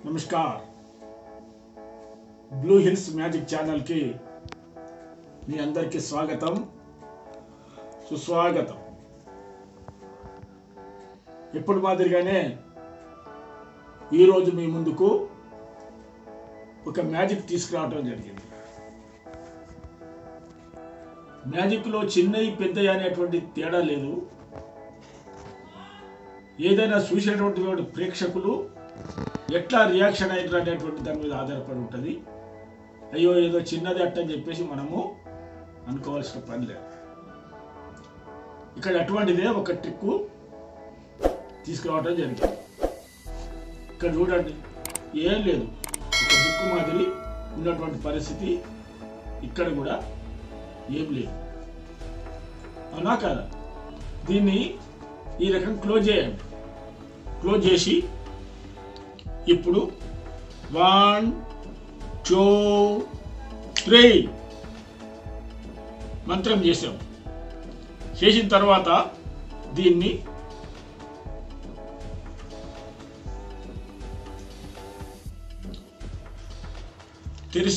namaskar blue hills magic ఛానల్కి మీ అందరికీ స్వాగతం సుస్వాగతం ఎప్పుడు మాదిరిగానే ఈరోజు మీ ముందుకు ఒక మ్యాజిక్ తీసుకురావడం జరిగింది మ్యాజిక్లో చిన్నవి పెద్దవి అనేటువంటి తేడా లేదు ఏదైనా చూసేటువంటి ప్రేక్షకులు ఎట్లా రియాక్షన్ అయ్యారు అనేటువంటి దాని మీద ఆధారపడి ఉంటుంది అయ్యో ఏదో చిన్నది అట్టని చెప్పేసి మనము అనుకోవాల్సిన పని లేదు ఇక్కడ అటువంటిదే ఒక ట్రిక్కు తీసుకురావడం జరిగింది ఇక్కడ చూడండి ఏం లేదు ఒక బుక్ మాదిరి ఉన్నటువంటి పరిస్థితి ఇక్కడ కూడా ఏం లేదు అవునా కాదా దీన్ని ఈ రకం క్లోజ్ చేయండి క్లోజ్ చేసి ఇప్పుడు వన్ టూ త్రీ మంత్రం చేసాం చేసిన తర్వాత దీన్ని తెరిసి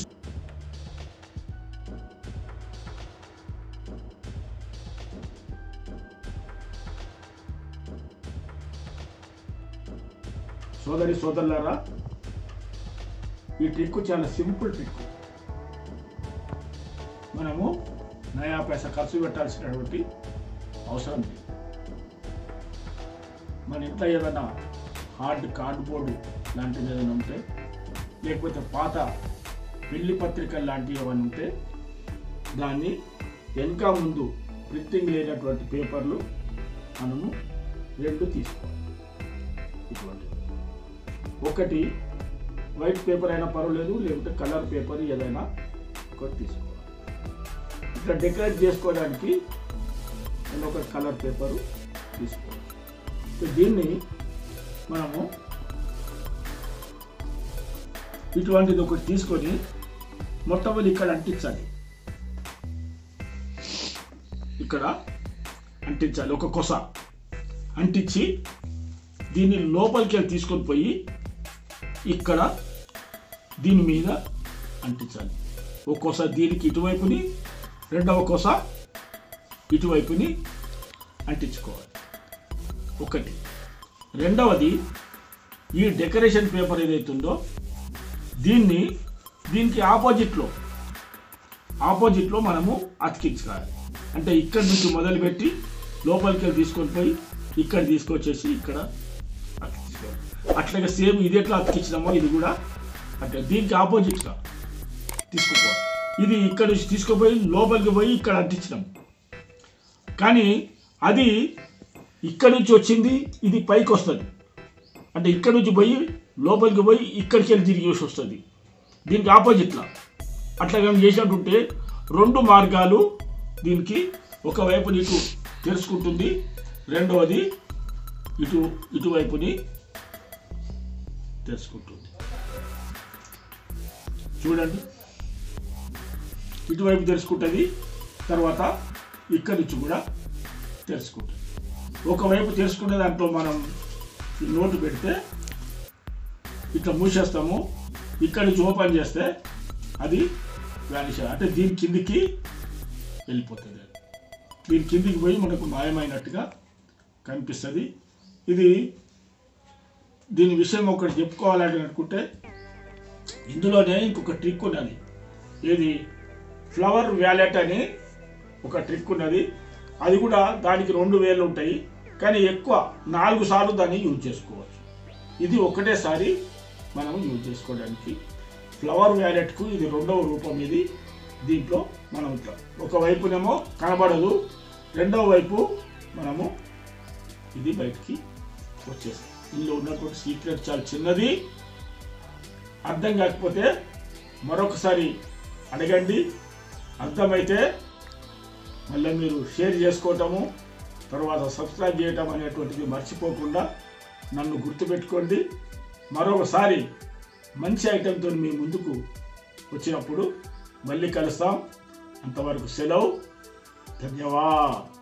సోదరి సోదరులారా ఈ ట్రిక్ చాలా సింపుల్ ట్రిక్ మనము నయా పైసా ఖర్చు పెట్టాల్సినటువంటి అవసరం లేదు మన ఇంట్లో ఏదైనా హార్డ్ కార్డ్బోర్డు లాంటిది ఏదైనా ఉంటే లేకపోతే పాత పెళ్లి పత్రికలు లాంటివి ఏమైనా ఉంటే దాన్ని వెనక ముందు ప్రింటింగ్ లేనటువంటి పేపర్లు మనము రెండు తీసుకోవాలి ఇటువంటి ఒకటి వైట్ పేపర్ అయినా పర్వాలేదు లేకుంటే కలర్ పేపర్ ఏదైనా ఒకటి తీసుకోవాలి ఇట్లా డెకరేట్ చేసుకోవడానికి నేను ఒక కలర్ పేపరు తీసుకోవాలి సో దీన్ని మనము ఇటువంటిది ఒకటి తీసుకొని మొట్టమొదటి ఇక్కడ అంటించాలి ఇక్కడ అంటించాలి ఒక కొస అంటించి దీన్ని లోపలికి వెళ్ళి తీసుకొని పోయి ఇక్కడ దీని మీద అంటించాలి ఒక కొస దీనికి ఇటువైపుని రెండవ కొస ఇటువైపుని అంటించుకోవాలి ఒకటి రెండవది ఈ డెకరేషన్ పేపర్ ఏదైతుందో దీన్ని దీనికి ఆపోజిట్లో ఆపోజిట్లో మనము అతికించుకోవాలి అంటే ఇక్కడ నుంచి మొదలుపెట్టి లోపలికి వెళ్ళి తీసుకొని పోయి ఇక్కడ తీసుకొచ్చేసి ఇక్కడ అతికించుకోవాలి అట్లాగే సేమ్ ఇది ఎట్లా అతికించినామో ఇది కూడా అంటే దీనికి ఆపోజిట్గా తీసుకుపోవాలి ఇది ఇక్కడ నుంచి తీసుకుపోయి లోపలికి పోయి ఇక్కడ అంటించినాం కానీ అది ఇక్కడ నుంచి వచ్చింది ఇది పైకి వస్తుంది అంటే ఇక్కడ నుంచి పోయి లోపలికి పోయి ఇక్కడికి వెళ్ళి తిరిగి వస్తుంది దీనికి ఆపోజిట్లా అట్లా కానీ చేసినట్టుంటే రెండు మార్గాలు దీనికి ఒకవైపు ఇటు తెరుచుకుంటుంది రెండవది ఇటు ఇటువైపుని తెరుచుకుంటుంది చూడండి ఇటువైపు తెరుచుకుంటుంది తర్వాత ఇక్కడి నుంచి కూడా తెరుచుకుంటుంది ఒకవైపు తెరుచుకునే దాంట్లో మనం ఈ నోటు పెడితే ఇట్లా మూసేస్తాము ఇక్కడి నుంచి ఓపెన్ చేస్తే అది వ్యానిష్ అంటే దీని కిందికి వెళ్ళిపోతుంది దీని కిందికి పోయి మనకు మాయమైనట్టుగా కనిపిస్తుంది ఇది దీని విషయం ఒకటి చెప్పుకోవాలని అనుకుంటే ఇందులోనే ఇంకొక ట్రిక్ ఉన్నది ఏది ఫ్లవర్ వ్యాలెట్ అని ఒక ట్రిక్ ఉన్నది అది కూడా దానికి రెండు వేలు ఉంటాయి కానీ ఎక్కువ నాలుగు సార్లు దాన్ని యూజ్ చేసుకోవచ్చు ఇది ఒకటేసారి మనం యూజ్ చేసుకోవడానికి ఫ్లవర్ వ్యాలెట్కు ఇది రెండవ రూపం ఇది దీంట్లో మనం ఇట్లా ఒకవైపునేమో కనబడదు రెండవ వైపు మనము ఇది బయటికి వచ్చేస్తుంది ఇందులో ఉన్నటువంటి సీక్రెట్ చాలా చిన్నది అర్థం కాకపోతే మరొకసారి అడగండి అర్థమైతే మళ్ళీ మీరు షేర్ చేసుకోవటము తర్వాత సబ్స్క్రైబ్ చేయటం అనేటువంటిది మర్చిపోకుండా నన్ను గుర్తుపెట్టుకోండి మరొకసారి మంచి ఐటెంతో మీ ముందుకు వచ్చినప్పుడు మళ్ళీ కలుస్తాం అంతవరకు సెలవు ధన్యవాద్